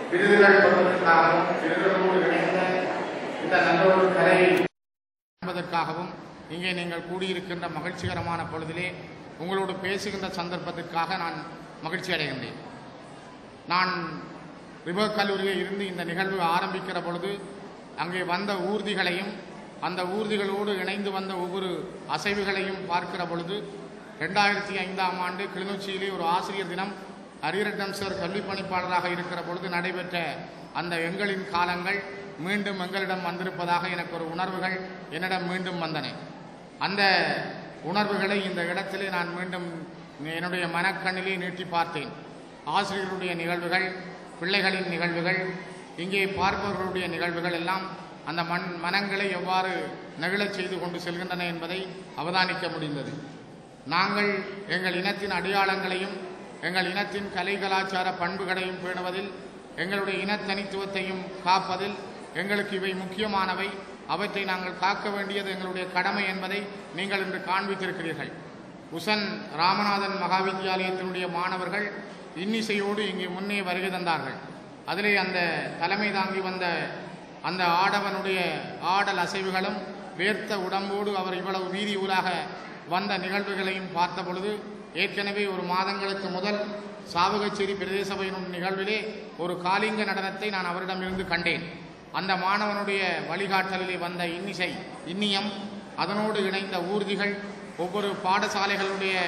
விருதுகள் பெறுவதற்காகவும் விருதுகளோடு இணைந்த இந்த நல்ல ஒரு கலையை என்பதற்காகவும் இங்கே நீங்கள் கூடியிருக்கின்ற மகிழ்ச்சிகரமான பொழுதிலே உங்களோடு பேசுகின்ற சந்தர்ப்பத்திற்காக நான் மகிழ்ச்சி அடைகின்றேன் நான் ரிவர் கல்லூரியில் இருந்து இந்த நிகழ்வு ஆரம்பிக்கிற பொழுது அங்கே வந்த ஊர்திகளையும் அந்த ஊர்திகளோடு இணைந்து வந்த ஒவ்வொரு அசைவுகளையும் பார்க்கிற பொழுது ரெண்டாயிரத்தி ஐந்தாம் ஆண்டு கிளிநொச்சியிலே ஒரு ஆசிரியர் தினம் ஹரிரட்னம் சார் கல்விப் பணிப்பாளராக இருக்கிற பொழுது நடைபெற்ற அந்த எங்களின் காலங்கள் மீண்டும் எங்களிடம் வந்திருப்பதாக எனக்கு ஒரு உணர்வுகள் என்னிடம் மீண்டும் வந்தன அந்த உணர்வுகளை இந்த இடத்திலே நான் மீண்டும் என்னுடைய மனக்கண்ணிலே நீட்டி பார்த்தேன் ஆசிரியர்களுடைய நிகழ்வுகள் பிள்ளைகளின் நிகழ்வுகள் இங்கே பார்ப்பவர்களுடைய நிகழ்வுகள் எல்லாம் அந்த மண் மனங்களை எவ்வாறு நெகிழச் செய்து கொண்டு செல்கின்றன என்பதை அவதானிக்க முடிந்தது நாங்கள் எங்கள் இனத்தின் அடையாளங்களையும் எங்கள் இனத்தின் கலை கலாச்சார பண்புகளையும் பேணுவதில் எங்களுடைய இனத்தனித்துவத்தையும் காப்பதில் எங்களுக்கு இவை முக்கியமானவை அவற்றை நாங்கள் காக்க வேண்டியது எங்களுடைய கடமை என்பதை நீங்கள் இன்று காண்பித்திருக்கிறீர்கள் உசன் ராமநாதன் மகாவித்யாலயத்தினுடைய மாணவர்கள் இன்னிசையோடு இங்கே முன்னே வருகை தந்தார்கள் அதிலே அந்த தலைமை தாங்கி வந்த அந்த ஆடவனுடைய ஆடல் அசைவுகளும் வேர்த்த உடம்போடு அவர் இவ்வளவு வீதி ஊராக வந்த நிகழ்வுகளையும் பார்த்த பொழுது ஏற்கனவே ஒரு மாதங்களுக்கு முதல் சாவகச்சேரி பிரதேச சபையினும் நிகழ்விலே ஒரு காலிங்க நடனத்தை நான் அவரிடமிருந்து கண்டேன் அந்த மாணவனுடைய வழிகாட்டலிலே வந்த இன்னிசை இன்னியம் அதனோடு இணைந்த ஊர்திகள் ஒவ்வொரு பாடசாலைகளுடைய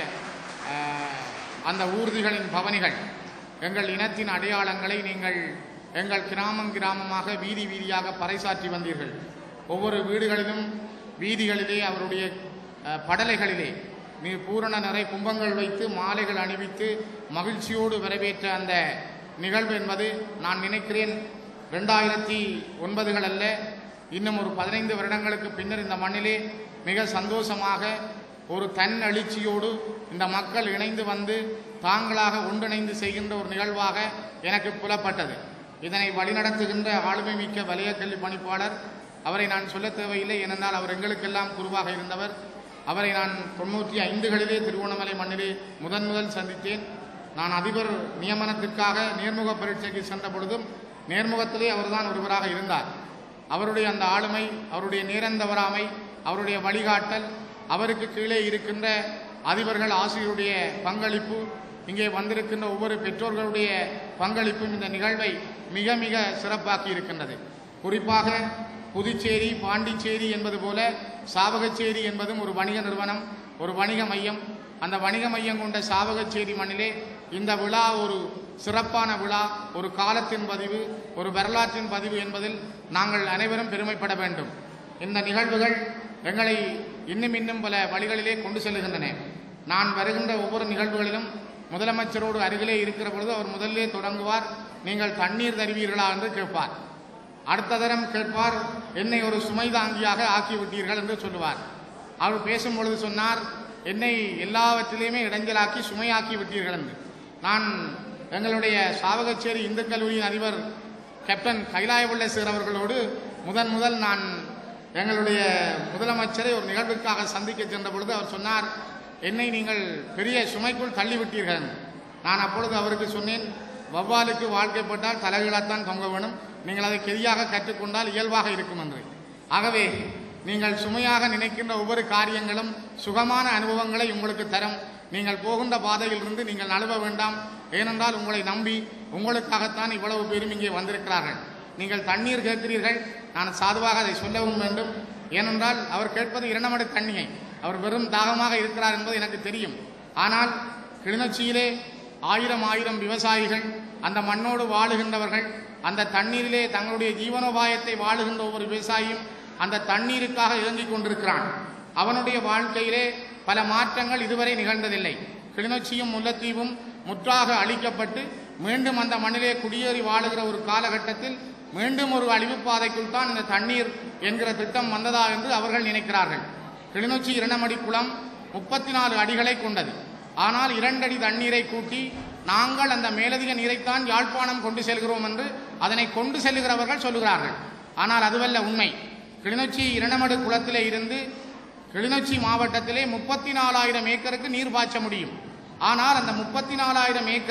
அஹ், அந்த ஊர்திகளின் பவனிகள் எங்கள் இனத்தின் அடையாளங்களை நீங்கள் எங்கள் கிராமம் கிராமமாக வீதி வீதியாக பறைசாற்றி வந்தீர்கள் ஒவ்வொரு வீடுகளிலும் வீதிகளிலே அவருடைய அஹ், படலைகளிலே நீ பூரண நிறை கும்பங்கள் வைத்து மாலைகள் அணிவித்து மகிழ்ச்சியோடு வரவேற்ற அந்த நிகழ்வு என்பது நான் நினைக்கிறேன் ரெண்டாயிரத்தி ஒன்பதுகள் அல்ல இன்னும் ஒரு பதினைந்து வருடங்களுக்கு பின்னர் இந்த மண்ணிலே மிக சந்தோஷமாக ஒரு தன் எழுச்சியோடு இந்த மக்கள் இணைந்து வந்து தாங்களாக ஒன்றிணைந்து செய்கின்ற ஒரு நிகழ்வாக எனக்கு புலப்பட்டது இதனை வழிநடத்துகின்ற ஆளுமை மிக்க வலய கல்வி பணிப்பாளர் அவரை நான் சொல்ல தேவையில்லை ஏனென்றால் அவர் எங்களுக்கெல்லாம் குருவாக இருந்தவர் அவரை நான் தொண்ணூற்றி ஐந்துகளிலே திருவோணமலை மண்ணிலே முதன் முதல் சந்தித்தேன் நான் அதிபர் நியமனத்திற்காக நேர்முக பரீட்சைக்கு சென்ற பொழுதும் நேர்முகத்திலே அவர்தான் ஒருவராக இருந்தார் அவருடைய அந்த ஆளுமை அவருடைய நேரந்தவராமை அவருடைய வழிகாட்டல் அவருக்கு கீழே இருக்கின்ற அதிபர்கள் ஆசிரியருடைய பங்களிப்பு இங்கே வந்திருக்கின்ற ஒவ்வொரு பெற்றோர்களுடைய பங்களிப்பும் இந்த நிகழ்வை மிக மிக சிறப்பாக்கி இருக்கின்றது குறிப்பாக புதுச்சேரி பாண்டிச்சேரி என்பது போல சாவகச்சேரி என்பதும் ஒரு வணிக நிறுவனம் ஒரு வணிக மையம் அந்த வணிக மையம் கொண்ட சாவகச்சேரி மண்ணிலே இந்த விழா ஒரு சிறப்பான விழா ஒரு காலத்தின் பதிவு ஒரு வரலாற்றின் பதிவு என்பதில் நாங்கள் அனைவரும் பெருமைப்பட வேண்டும் இந்த நிகழ்வுகள் எங்களை இன்னும் இன்னும் பல வழிகளிலே கொண்டு செல்லுகின்றன நான் வருகின்ற ஒவ்வொரு நிகழ்வுகளிலும் முதலமைச்சரோடு அருகிலே இருக்கிற பொழுது அவர் முதலிலே தொடங்குவார் நீங்கள் தண்ணீர் தருவீர்களா என்று கேட்பார் அடுத்த தரம் கேட்பார் என்னை ஒரு சுமை தாங்கியாக ஆக்கிவிட்டீர்கள் என்று சொல்லுவார் அவர் பேசும் பொழுது சொன்னார் என்னை எல்லாவற்றிலையுமே இடைஞ்சலாக்கி சுமையாக்கி விட்டீர்கள் என்று நான் எங்களுடைய சாவகச்சேரி இந்து கல்லூரியின் அதிபர் கேப்டன் கைலாயவுள்ள சார் அவர்களோடு முதன் முதல் நான் எங்களுடைய முதலமைச்சரை ஒரு நிகழ்வுக்காக சந்திக்க சென்ற பொழுது அவர் சொன்னார் என்னை நீங்கள் பெரிய சுமைக்குள் தள்ளிவிட்டீர்கள் என்று. நான் அப்பொழுது அவருக்கு சொன்னேன் வவ்வாலுக்கு வாழ்க்கைப்பட்டால் தலைகளாத்தான் தொங்க வேணும் நீங்கள் அதை கெதியாக கற்றுக்கொண்டால் இயல்பாக இருக்கும் என்று ஆகவே நீங்கள் சுமையாக நினைக்கின்ற ஒவ்வொரு காரியங்களும் சுகமான அனுபவங்களை உங்களுக்கு தரும் நீங்கள் போகின்ற பாதையிலிருந்து நீங்கள் நழுவ வேண்டாம் ஏனென்றால் உங்களை நம்பி உங்களுக்காகத்தான் இவ்வளவு பேரும் இங்கே வந்திருக்கிறார்கள் நீங்கள் தண்ணீர் கேட்கிறீர்கள் நான் சாதுவாக அதை சொல்லவும் வேண்டும் ஏனென்றால் அவர் கேட்பது இரண்டமடு தண்ணியை அவர் வெறும் தாகமாக இருக்கிறார் என்பது எனக்கு தெரியும் ஆனால் கிளிநொச்சியிலே ஆயிரம் ஆயிரம் விவசாயிகள் அந்த மண்ணோடு வாழுகின்றவர்கள் அந்த தண்ணீரிலே தங்களுடைய ஜீவனோபாயத்தை வாழுகின்ற ஒவ்வொரு விவசாயியும் அந்த தண்ணீருக்காக இயங்கிக் கொண்டிருக்கிறான் அவனுடைய வாழ்க்கையிலே பல மாற்றங்கள் இதுவரை நிகழ்ந்ததில்லை கிளிநொச்சியும் முல்லைத்தீவும் முற்றாக அழிக்கப்பட்டு மீண்டும் அந்த மண்ணிலே குடியேறி வாழுகிற ஒரு காலகட்டத்தில் மீண்டும் ஒரு அழிவுப் பாதைக்குள் தான் இந்த தண்ணீர் என்கிற திட்டம் வந்ததா என்று அவர்கள் நினைக்கிறார்கள் கிளிநொச்சி இரண்டமடி குளம் முப்பத்தி நாலு அடிகளை கொண்டது ஆனால் இரண்டடி தண்ணீரை கூட்டி நாங்கள் அந்த மேலதிக நீரைத்தான் யாழ்ப்பாணம் கொண்டு செல்கிறோம் என்று அதனை கொண்டு செல்லுகிறவர்கள் சொல்லுகிறார்கள் ஆனால் அதுவல்ல உண்மை கிளிநொச்சி இரண்டமடு குளத்திலே இருந்து கிளிநொச்சி மாவட்டத்திலே முப்பத்தி நாலாயிரம் ஏக்கருக்கு நீர் பாய்ச்ச முடியும் ஆனால் அந்த முப்பத்தி நாலாயிரம் ஏக்கரில்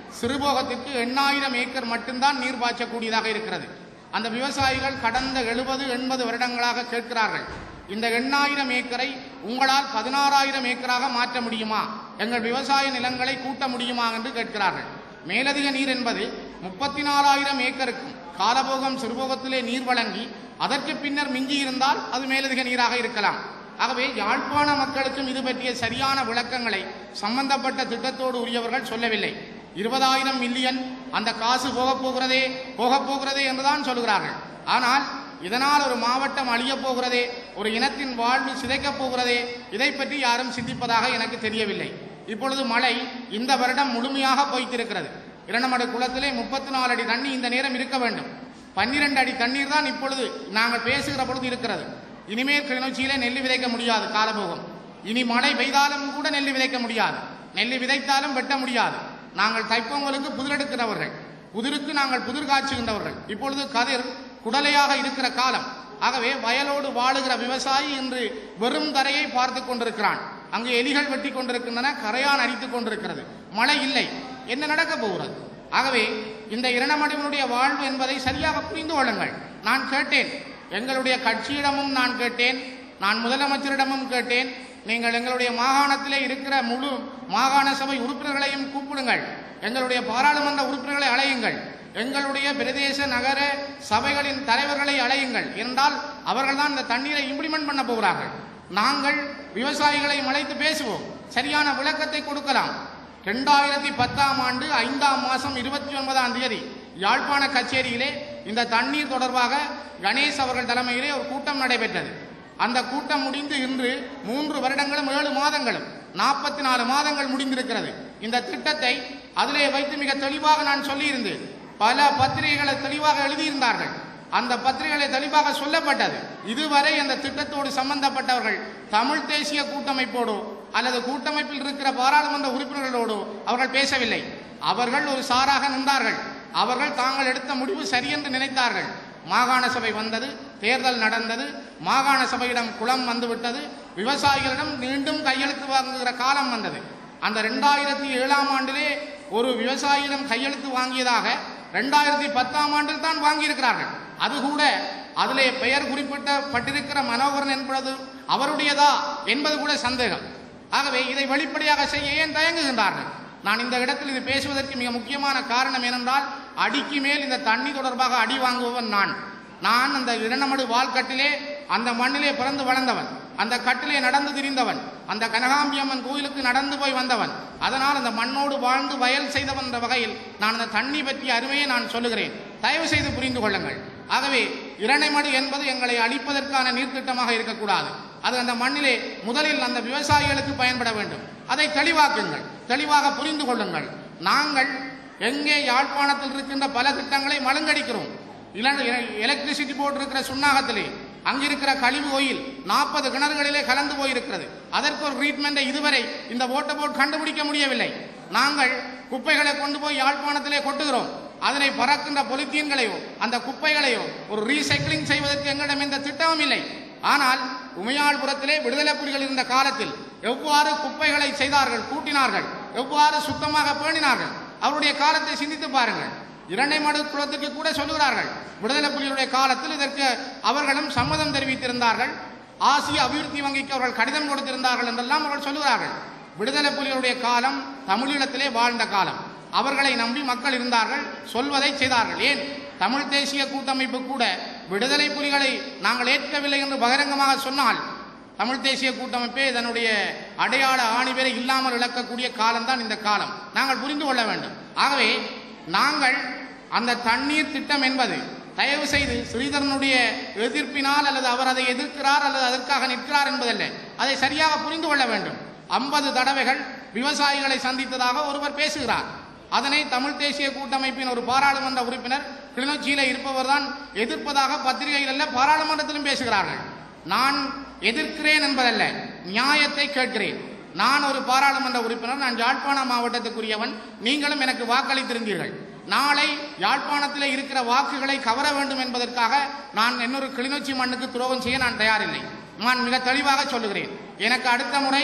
சிறுபோகத்திற்கு எண்ணாயிரம் ஏக்கர் மட்டும்தான் நீர் பாய்ச்சக்கூடியதாக இருக்கிறது அந்த விவசாயிகள் கடந்த எழுபது எண்பது வருடங்களாக கேட்கிறார்கள் இந்த எண்ணாயிரம் ஏக்கரை உங்களால் பதினாறாயிரம் ஏக்கராக மாற்ற முடியுமா எங்கள் விவசாய நிலங்களை கூட்ட முடியுமா என்று கேட்கிறார்கள் மேலதிக நீர் என்பது முப்பத்தி நாலாயிரம் ஏக்கருக்கும் காலபோகம் சிறுபோகத்திலே நீர் வழங்கி அதற்கு பின்னர் மிஞ்சி இருந்தால் அது மேலதிக நீராக இருக்கலாம் ஆகவே யாழ்ப்பாண மக்களுக்கும் இது பற்றிய சரியான விளக்கங்களை சம்பந்தப்பட்ட திட்டத்தோடு உரியவர்கள் சொல்லவில்லை இருபதாயிரம் மில்லியன் அந்த காசு போகப் போகிறதே போகப் போகிறதே என்றுதான் சொல்கிறார்கள் ஆனால் இதனால் ஒரு மாவட்டம் அழியப் போகிறதே ஒரு இனத்தின் வாழ்வு சிதைக்கப் போகிறதே இதை பற்றி யாரும் சிந்திப்பதாக எனக்கு தெரியவில்லை இப்பொழுது மழை இந்த வருடம் முழுமையாக பொய்த்திருக்கிறது இரண்டமடு குளத்திலே முப்பத்தி நாலு அடி தண்ணி இந்த நேரம் இருக்க வேண்டும் பன்னிரண்டு அடி தண்ணீர் தான் இப்பொழுது நாங்கள் பேசுகிற பொழுது இருக்கிறது இனிமேல் கிளிநொச்சியிலே நெல் விதைக்க முடியாது காலபோகம் இனி மழை பெய்தாலும் கூட நெல் விதைக்க முடியாது நெல் விதைத்தாலும் வெட்ட முடியாது நாங்கள் தைப்பொங்கலுக்கு புதிரெடுக்கிறவர்கள் புதிருக்கு நாங்கள் புதிர் காய்ச்சுகின்றவர்கள் இப்பொழுது கதிர் குடலையாக இருக்கிற காலம் ஆகவே வயலோடு வாழுகிற விவசாயி இன்று வெறும் தரையை பார்த்து கொண்டிருக்கிறான் அங்கு எலிகள் வெட்டி கொண்டிருக்கின்றன கரையான் அரித்துக் கொண்டிருக்கிறது மழை இல்லை என்ன நடக்க போகிறது ஆகவே இந்த இரணமடிவனுடைய வாழ்வு என்பதை சரியாக புரிந்து கொள்ளுங்கள் நான் கேட்டேன் எங்களுடைய கட்சியிடமும் நான் கேட்டேன் நான் முதலமைச்சரிடமும் கேட்டேன் நீங்கள் எங்களுடைய மாகாணத்திலே இருக்கிற முழு மாகாண சபை உறுப்பினர்களையும் கூப்பிடுங்கள் எங்களுடைய பாராளுமன்ற உறுப்பினர்களை அழையுங்கள் எங்களுடைய பிரதேச நகர சபைகளின் தலைவர்களை அழையுங்கள் என்றால் அவர்கள்தான் இந்த தண்ணீரை இம்ப்ளிமெண்ட் பண்ண போகிறார்கள் நாங்கள் விவசாயிகளை அழைத்து பேசுவோம் சரியான விளக்கத்தை கொடுக்கலாம் ரெண்டாயிரத்தி பத்தாம் ஆண்டு ஐந்தாம் மாதம் இருபத்தி ஒன்பதாம் தேதி யாழ்ப்பாண கச்சேரியிலே இந்த தண்ணீர் தொடர்பாக கணேஷ் அவர்கள் தலைமையிலே ஒரு கூட்டம் நடைபெற்றது அந்த கூட்டம் முடிந்து இன்று மூன்று வருடங்களும் ஏழு மாதங்களும் நாற்பத்தி நாலு மாதங்கள் முடிந்திருக்கிறது இந்த திட்டத்தை அதிலே வைத்து மிக தெளிவாக நான் சொல்லியிருந்தேன் பல பத்திரிகைகளை தெளிவாக எழுதியிருந்தார்கள் அந்த பத்திரிகைகளை தெளிவாக சொல்லப்பட்டது இதுவரை அந்த திட்டத்தோடு சம்பந்தப்பட்டவர்கள் தமிழ் தேசிய கூட்டமைப்போடோ அல்லது கூட்டமைப்பில் இருக்கிற பாராளுமன்ற உறுப்பினர்களோடோ அவர்கள் பேசவில்லை அவர்கள் ஒரு சாராக நின்றார்கள் அவர்கள் தாங்கள் எடுத்த முடிவு சரியென்று நினைத்தார்கள் மாகாண சபை வந்தது தேர்தல் நடந்தது மாகாண சபையிடம் குளம் வந்துவிட்டது விவசாயிகளிடம் மீண்டும் கையெழுத்து வாங்குகிற காலம் வந்தது அந்த ரெண்டாயிரத்தி ஏழாம் ஆண்டிலே ஒரு விவசாயியிடம் கையெழுத்து வாங்கியதாக ரெண்டாயிரத்தி பத்தாம் ஆண்டில் தான் வாங்கியிருக்கிறார்கள் அது கூட அதிலே பெயர் குறிப்பிட்டப்பட்டிருக்கிற மனோகரன் என்பது அவருடையதா என்பது கூட சந்தேகம் ஆகவே இதை வெளிப்படையாக செய்ய ஏன் தயங்குகின்றார்கள் நான் இந்த இடத்தில் இது பேசுவதற்கு மிக முக்கியமான காரணம் ஏனென்றால் அடிக்கு மேல் இந்த தண்ணி தொடர்பாக அடி வாங்குபவன் நான் நான் அந்த இரண்டமடு வால்கட்டிலே அந்த மண்ணிலே பிறந்து வளர்ந்தவன் அந்த கட்டிலே நடந்து திரிந்தவன் அந்த கனகாம்பியம்மன் கோயிலுக்கு நடந்து போய் வந்தவன் அதனால் அந்த மண்ணோடு வாழ்ந்து வயல் செய்தவன் என்ற வகையில் நான் அந்த தண்ணி பற்றிய அருமையை நான் சொல்லுகிறேன் தயவு செய்து புரிந்து கொள்ளுங்கள் ஆகவே இரணைமடு என்பது எங்களை அழிப்பதற்கான நீர்த்திட்டமாக இருக்கக்கூடாது அது அந்த மண்ணிலே முதலில் அந்த விவசாயிகளுக்கு பயன்பட வேண்டும் அதை தெளிவாக்குங்கள் தெளிவாக புரிந்து கொள்ளுங்கள் நாங்கள் எங்கே யாழ்ப்பாணத்தில் இருக்கின்ற பல திட்டங்களை மழுங்கடிக்கிறோம் எலக்ட்ரிசிட்டி போர்டு இருக்கிற சுண்ணாகத்திலே அங்கிருக்கிற கழிவு ஓயில் நாற்பது கிணறுகளிலே கலந்து போயிருக்கிறது அதற்கு ஒரு ட்ரீட்மெண்ட்டை இதுவரை இந்த ஓட்ட போர்டு கண்டுபிடிக்க முடியவில்லை நாங்கள் குப்பைகளை கொண்டு போய் யாழ்ப்பாணத்திலே கொட்டுகிறோம் அதனை பறக்கின்ற பொலித்தீன்களையோ அந்த குப்பைகளையோ ஒரு ரீசைக்கிளிங் செய்வதற்கு எங்களிடம் எந்த திட்டமும் இல்லை ஆனால் உமையாள்புரத்திலே விடுதலை புலிகள் இருந்த காலத்தில் எவ்வாறு குப்பைகளை செய்தார்கள் கூட்டினார்கள் எவ்வாறு சுத்தமாக பேணினார்கள் அவருடைய காலத்தை சிந்தித்து பாருங்கள் இரண்டை மடு குலத்துக்கு கூட சொல்லுகிறார்கள் விடுதலை புலிகளுடைய காலத்தில் இதற்கு அவர்களும் சம்மதம் தெரிவித்திருந்தார்கள் ஆசிய அபிவிருத்தி வங்கிக்கு அவர்கள் கடிதம் கொடுத்திருந்தார்கள் என்றெல்லாம் அவர்கள் சொல்லுகிறார்கள் விடுதலை புலிகளுடைய காலம் தமிழீழத்திலே வாழ்ந்த காலம் அவர்களை நம்பி மக்கள் இருந்தார்கள் சொல்வதை செய்தார்கள் ஏன் தமிழ் தேசிய கூட்டமைப்பு கூட விடுதலை புலிகளை நாங்கள் ஏற்கவில்லை என்று பகிரங்கமாக சொன்னால் தமிழ் தேசிய கூட்டமைப்பே இதனுடைய அடையாள ஆணிவேரை இல்லாமல் இழக்கக்கூடிய காலம்தான் இந்த காலம் நாங்கள் புரிந்து கொள்ள வேண்டும் ஆகவே நாங்கள் அந்த தண்ணீர் திட்டம் என்பது தயவு செய்து ஸ்ரீதரனுடைய எதிர்ப்பினால் அல்லது அவர் அதை எதிர்க்கிறார் அல்லது அதற்காக நிற்கிறார் என்பதல்ல அதை சரியாக புரிந்து கொள்ள வேண்டும் ஐம்பது தடவைகள் விவசாயிகளை சந்தித்ததாக ஒருவர் பேசுகிறார் அதனை தமிழ் தேசிய கூட்டமைப்பின் ஒரு பாராளுமன்ற உறுப்பினர் கிளிநொச்சியில இருப்பவர் தான் எதிர்ப்பதாக பத்திரிகையில் அல்ல பாராளுமன்றத்திலும் பேசுகிறார்கள் நான் எதிர்க்கிறேன் என்பதல்ல நியாயத்தை கேட்கிறேன் நான் ஒரு பாராளுமன்ற உறுப்பினர் நான் யாழ்ப்பாண மாவட்டத்துக்குரியவன் நீங்களும் எனக்கு வாக்களித்திருந்தீர்கள் நாளை யாழ்ப்பாணத்தில் இருக்கிற வாக்குகளை கவர வேண்டும் என்பதற்காக நான் இன்னொரு கிளிநொச்சி மண்ணுக்கு துரோகம் செய்ய நான் தயாரில்லை நான் மிக தெளிவாக சொல்லுகிறேன் எனக்கு அடுத்த முறை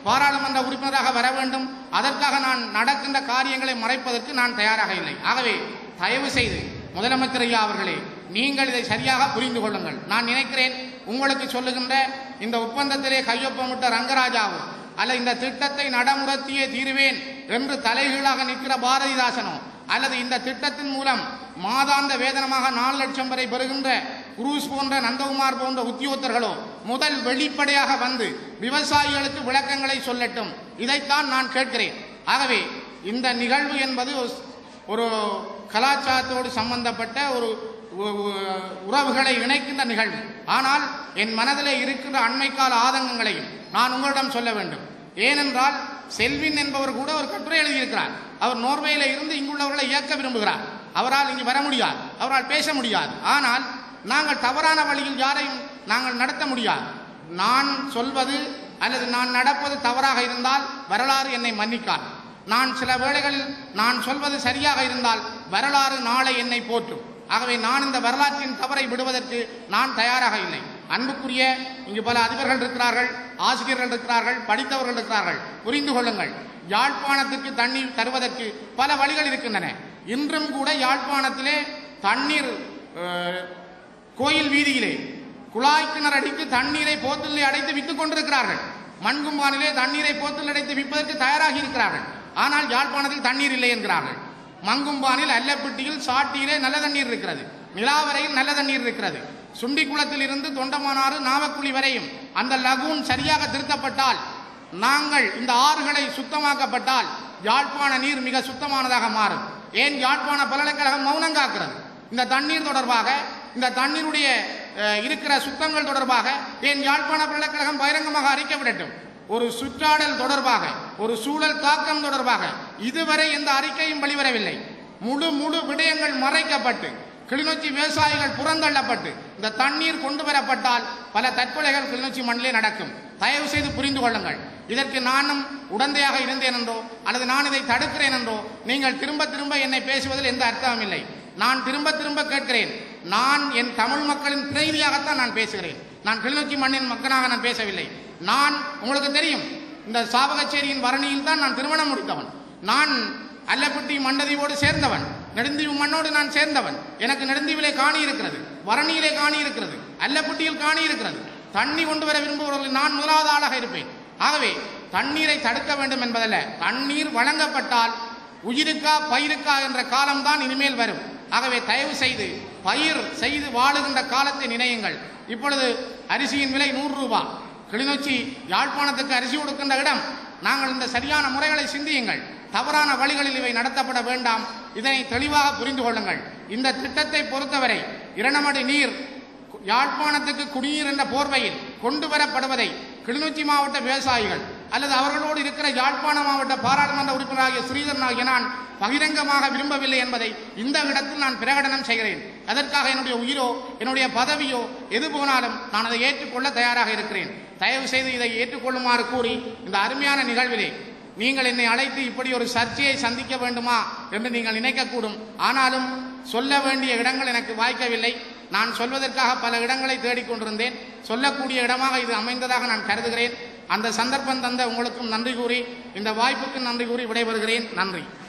பாராளுமன்ற உறுப்பினராக வர வேண்டும் அதற்காக நான் நடக்கின்ற காரியங்களை மறைப்பதற்கு நான் தயாராக இல்லை ஆகவே தயவு செய்து முதலமைச்சர் ஐயா அவர்களே நீங்கள் இதை சரியாக புரிந்து கொள்ளுங்கள் நான் நினைக்கிறேன் உங்களுக்கு சொல்லுகின்ற இந்த ஒப்பந்தத்திலே கையொப்பமிட்ட ரங்கராஜாவோ அல்ல இந்த திட்டத்தை நடைமுறைத்தியே தீருவேன் என்று தலைகீழாக நிற்கிற பாரதிதாசனோ அல்லது இந்த திட்டத்தின் மூலம் மாதாந்த வேதனமாக நாலு லட்சம் வரை பெறுகின்ற குரூஸ் போன்ற நந்தகுமார் போன்ற உத்தியோகத்தர்களோ முதல் வெளிப்படையாக வந்து விவசாயிகளுக்கு விளக்கங்களை சொல்லட்டும் இதைத்தான் நான் கேட்கிறேன் ஆகவே இந்த நிகழ்வு என்பது ஒரு- ஒரு கலாச்சாரத்தோடு சம்பந்தப்பட்ட ஒரு உ- உ- உறவுகளை இணைக்கின்ற நிகழ்வு ஆனால் என் மனதிலே இருக்கின்ற அண்மைக்கால ஆதங்கங்களையும் நான் உங்களிடம் சொல்ல வேண்டும் ஏனென்றால் செல்வின் என்பவர் கூட ஒரு கட்டுரை எழுதியிருக்கிறார் அவர் நோர்வேயில இருந்து இங்குள்ளவர்களை இயக்க விரும்புகிறார் அவரால் இங்கு வர முடியாது அவரால் பேச முடியாது ஆனால் நாங்கள் தவறான வழியில் யாரையும் நாங்கள் நடத்த முடியாது நான் சொல்வது அல்லது நான் நடப்பது தவறாக இருந்தால் வரலாறு என்னை மன்னிக்காது நான் சில வேளைகளில் நான் சொல்வது சரியாக இருந்தால் வரலாறு நாளை என்னை போற்றும் ஆகவே நான் இந்த வரலாற்றின் தவறை விடுவதற்கு நான் தயாராக இல்லை அன்புக்குரிய இங்கு பல அதிபர்கள் இருக்கிறார்கள் ஆசிரியர்கள் இருக்கிறார்கள் படித்தவர்கள் இருக்கிறார்கள் புரிந்து கொள்ளுங்கள் யாழ்ப்பாணத்துக்கு தண்ணீர் தருவதற்கு பல வழிகள் இருக்கின்றன இன்றும் கூட யாழ்ப்பாணத்திலே தண்ணீர் அஹ், கோயில் வீதியிலே குழாய் கிணறு அடித்து தண்ணீரை போத்தலிலே அடைத்து விற்றுக் கொண்டிருக்கிறார்கள் மண்கும்பானிலே தண்ணீரை போத்தல் அடைத்து விற்பதற்கு தயாராகி இருக்கிறார்கள் ஆனால் யாழ்ப்பாணத்தில் தண்ணீர் இல்லை என்கிறார்கள் மங்கும்பானில் அல்லப்பட்டியில் சாட்டியிலே நல்ல தண்ணீர் இருக்கிறது நிலாவரையில் நல்ல தண்ணீர் இருக்கிறது சுண்டிக்குளத்தில் இருந்து தொண்டமானாறு நாவக்குழி வரையும் அந்த லகூன் சரியாக திருத்தப்பட்டால் நாங்கள் இந்த ஆறுகளை சுத்தமாக்கப்பட்டால் யாழ்ப்பாண நீர் மிக சுத்தமானதாக மாறும் ஏன் யாழ்ப்பாண பல்கலைக்கழகம் மௌனம் காக்கிறது இந்த தண்ணீர் தொடர்பாக இந்த தண்ணீருடைய அஹ், இருக்கிற சுத்தங்கள் தொடர்பாக ஏன் யாழ்ப்பாண பல்கலைக்கழகம் பகிரங்கமாக அறிக்கை விடட்டும் ஒரு சுற்றாடல் தொடர்பாக ஒரு சூழல் தாக்கம் தொடர்பாக இதுவரை எந்த அறிக்கையும் வெளிவரவில்லை முழு முழு விடயங்கள் மறைக்கப்பட்டு கிளிநொச்சி விவசாயிகள் புறந்தள்ளப்பட்டு இந்த தண்ணீர் கொண்டு வரப்பட்டால் பல தற்கொலைகள் கிளிநொச்சி மண்ணிலே நடக்கும் தயவு செய்து புரிந்து கொள்ளுங்கள் இதற்கு நானும் உடந்தையாக இருந்தேன் என்றோ அல்லது நான் இதை தடுக்கிறேன் என்றோ நீங்கள் திரும்ப திரும்ப என்னை பேசுவதில் எந்த அர்த்தமும் இல்லை நான் திரும்ப திரும்ப கேட்கிறேன் நான் என் தமிழ் மக்களின் பிரதிநிதியாகத்தான் நான் பேசுகிறேன் நான் கிளிநொச்சி மண்ணின் மக்களாக நான் பேசவில்லை நான் உங்களுக்கு தெரியும் இந்த சாவகச்சேரியின் வரணியில் தான் நான் திருமணம் முடித்தவன் நான் அல்லப்பட்டி மண்டதீவோடு சேர்ந்தவன் நெடுந்தீவு மண்ணோடு நான் சேர்ந்தவன் எனக்கு நெடுந்தீவிலே காணி இருக்கிறது வரணியிலே காணி இருக்கிறது அல்லப்பட்டியில் காணி இருக்கிறது தண்ணி கொண்டு வர விரும்புபவர்கள் நான் முதலாவது ஆளாக இருப்பேன் ஆகவே தண்ணீரை தடுக்க வேண்டும் என்பதல்ல தண்ணீர் வழங்கப்பட்டால் உயிருக்கா பயிருக்கா என்ற காலம்தான் இனிமேல் வரும் ஆகவே தயவு செய்து பயிர் செய்து வாழுகின்ற காலத்தை நினையுங்கள் இப்பொழுது அரிசியின் விலை நூறு ரூபாய் கிளிநொச்சி யாழ்ப்பாணத்துக்கு அரிசி கொடுக்கின்ற இடம் நாங்கள் இந்த சரியான முறைகளை சிந்தியுங்கள் தவறான வழிகளில் இவை நடத்தப்பட வேண்டாம் இதனை தெளிவாக புரிந்து கொள்ளுங்கள் இந்த திட்டத்தை பொறுத்தவரை இரண்டமடி நீர் யாழ்ப்பாணத்துக்கு குடிநீர் என்ற போர்வையில் கொண்டு வரப்படுவதை கிளிநொச்சி மாவட்ட விவசாயிகள் அல்லது அவர்களோடு இருக்கிற யாழ்ப்பாண மாவட்ட பாராளுமன்ற உறுப்பினராகிய ஸ்ரீதரன் ஆகிய நான் பகிரங்கமாக விரும்பவில்லை என்பதை இந்த இடத்தில் நான் பிரகடனம் செய்கிறேன் அதற்காக என்னுடைய உயிரோ என்னுடைய பதவியோ எது போனாலும் நான் அதை ஏற்றுக்கொள்ள தயாராக இருக்கிறேன் தயவு செய்து இதை ஏற்றுக்கொள்ளுமாறு கூறி இந்த அருமையான நிகழ்விலே நீங்கள் என்னை அழைத்து இப்படி ஒரு சர்ச்சையை சந்திக்க வேண்டுமா என்று நீங்கள் நினைக்கக்கூடும் ஆனாலும் சொல்ல வேண்டிய இடங்கள் எனக்கு வாய்க்கவில்லை நான் சொல்வதற்காக பல இடங்களை தேடிக்கொண்டிருந்தேன் சொல்லக்கூடிய இடமாக இது அமைந்ததாக நான் கருதுகிறேன் அந்த சந்தர்ப்பம் தந்த உங்களுக்கும் நன்றி கூறி இந்த வாய்ப்புக்கு நன்றி கூறி விடைபெறுகிறேன் நன்றி